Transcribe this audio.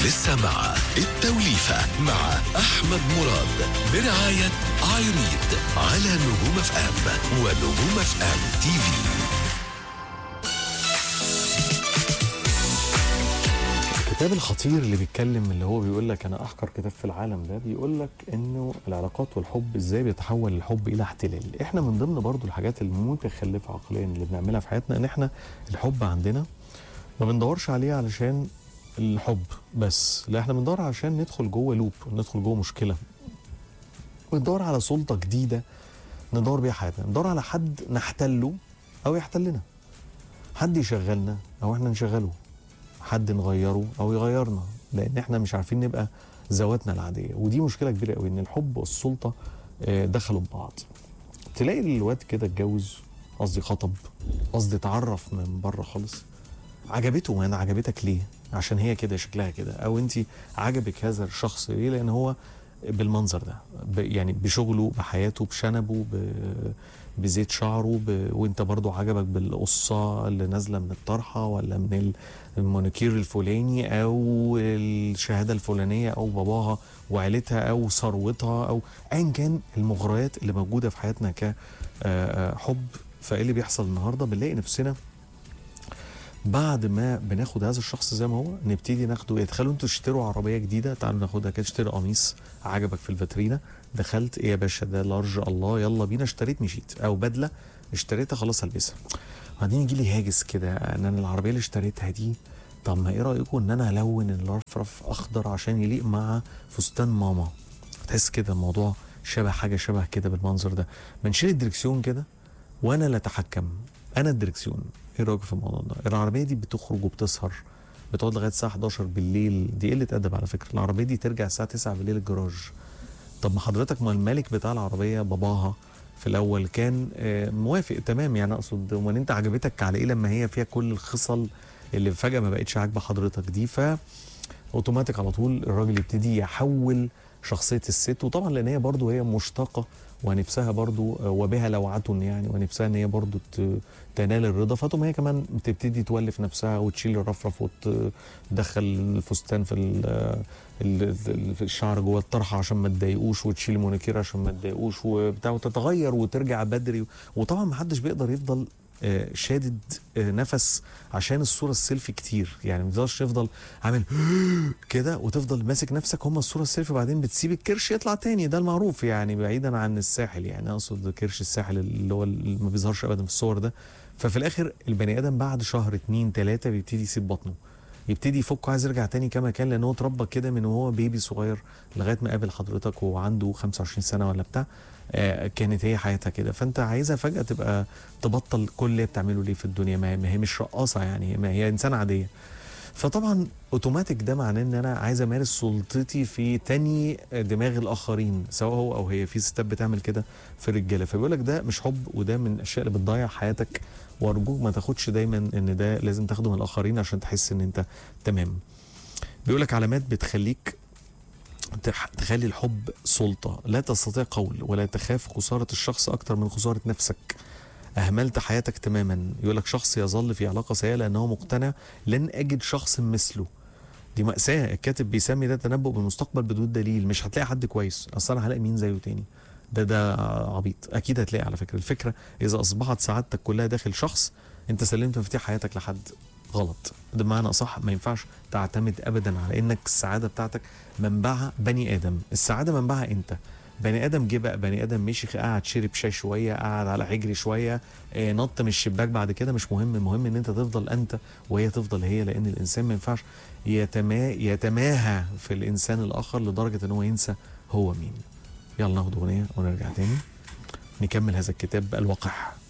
ولسه مع التوليفة مع أحمد مراد برعاية عايريد على نجوم اف ام ونجوم اف ام تي في الكتاب الخطير اللي بيتكلم اللي هو بيقول لك انا احقر كتاب في العالم ده بيقول لك انه العلاقات والحب ازاي بيتحول الحب الى احتلال احنا من ضمن برضو الحاجات المتخلفه عقليا اللي بنعملها في حياتنا ان احنا الحب عندنا ما بندورش عليه علشان الحب بس لا احنا بندور علشان ندخل جوه لوب ندخل جوه مشكله بندور على سلطه جديده ندور بيها حياتنا ندور على حد نحتله او يحتلنا حد يشغلنا او احنا نشغله حد نغيره او يغيرنا لان احنا مش عارفين نبقى ذواتنا العاديه ودي مشكله كبيره قوي ان الحب والسلطه آه، دخلوا ببعض تلاقي الواد كده اتجوز قصدي خطب قصدي اتعرف من بره خالص عجبته ما انا عجبتك ليه عشان هي كده شكلها كده او انت عجبك هذا الشخص ليه لان هو بالمنظر ده ب- يعني بشغله بحياته بشنبه ب... بزيت شعره ب... وانت برضو عجبك بالقصة اللي نازلة من الطرحة ولا من ال- المونيكير الفلاني او الشهادة الفلانية او باباها وعيلتها او ثروتها او ايا كان المغريات اللي موجودة في حياتنا كحب فايه اللي بيحصل النهارده بنلاقي نفسنا بعد ما بناخد هذا الشخص زي ما هو نبتدي ناخده ايه تخيلوا انتوا تشتروا عربيه جديده تعالوا ناخدها كده اشتري قميص عجبك في الفاترينا دخلت ايه يا باشا ده لارج الله يلا بينا اشتريت مشيت او بدله اشتريتها خلاص هلبسها بعدين يجي لي هاجس كده ان انا العربيه اللي اشتريتها دي طب ما ايه رايكم ان انا الون الرفرف اخضر عشان يليق مع فستان ماما تحس كده الموضوع شبه حاجه شبه كده بالمنظر ده بنشيل الدركسيون كده وانا اللي اتحكم انا الدركسيون ايه رايك في الموضوع ده العربيه دي بتخرج وبتسهر بتقعد لغايه الساعه 11 بالليل دي قله ادب على فكره العربيه دي ترجع الساعه 9 بالليل الجراج طب ما حضرتك ما الملك بتاع العربيه باباها في الاول كان آه، موافق تمام يعني اقصد امال انت عجبتك على ايه لما هي فيها كل الخصل اللي فجاه ما بقتش عاجبه حضرتك دي ف اوتوماتيك على طول الراجل يبتدي يحول شخصيه الست وطبعا لان هي برضو هي مشتاقه ونفسها برضو آه، وبها لوعة يعني ونفسها ان هي برضو ت- تنال الرضا فتقوم هي كمان بتبتدي تولف نفسها وتشيل الرفرف وتدخل الفستان في ال- ال- ال- في الشعر جوه الطرحه عشان ما تضايقوش وتشيل المونيكير عشان ما تضايقوش وبتاع وتتغير وترجع بدري وطبعا ما حدش بيقدر يفضل آه، شادد آه، نفس عشان الصوره السيلفي كتير يعني ما تقدرش تفضل عامل كده وتفضل ماسك نفسك هم الصوره السيلفي بعدين بتسيب الكرش يطلع تاني ده المعروف يعني بعيدا عن الساحل يعني اقصد كرش الساحل اللي هو اللي ما بيظهرش ابدا في الصور ده ففي الاخر البني ادم بعد شهر اتنين تلاته بيبتدي يسيب بطنه يبتدي يفك عايز يرجع تاني كما كان لان هو اتربى كده من وهو بيبي صغير لغايه ما قابل حضرتك وهو عنده 25 سنه ولا بتاع آه، كانت هي حياتها كده فانت عايزها فجاه تبقى تبطل كل اللي هي بتعمله ليه في الدنيا ما هي- ما هي مش رقاصه يعني ما هي انسانه عاديه فطبعا اوتوماتيك ده معناه ان انا عايز امارس سلطتي في تاني دماغ الاخرين سواء هو او هي في ستات بتعمل كده في الرجاله فبيقول لك ده مش حب وده من الاشياء اللي بتضيع حياتك وارجوك ما تاخدش دايما ان ده لازم تاخده من الاخرين عشان تحس ان انت تمام بيقول لك علامات بتخليك تح- تخلي الحب سلطة لا تستطيع قول ولا تخاف خسارة الشخص أكتر من خسارة نفسك أهملت حياتك تماما يقول لك شخص يظل في علاقة سيئة لأنه مقتنع لن أجد شخص مثله دي مأساة الكاتب بيسمي ده تنبؤ بالمستقبل بدون دليل مش هتلاقي حد كويس أصل أنا هلاقي مين زيه تاني ده ده عبيط أكيد هتلاقي على فكرة الفكرة إذا أصبحت سعادتك كلها داخل شخص أنت سلمت مفاتيح حياتك لحد غلط ده بمعنى اصح ما ينفعش تعتمد ابدا على انك السعاده بتاعتك منبعها بني ادم السعاده منبعها انت بني ادم جه بقى بني ادم مشي قعد شرب شاي شويه قعد على حجري شويه آه، نط من الشباك بعد كده مش مهم المهم ان انت تفضل انت وهي تفضل هي لان الانسان ما ينفعش يتما يتماهى في الانسان الاخر لدرجه ان هو ينسى هو مين يلا ناخد اغنيه ونرجع تاني نكمل هذا الكتاب الوقح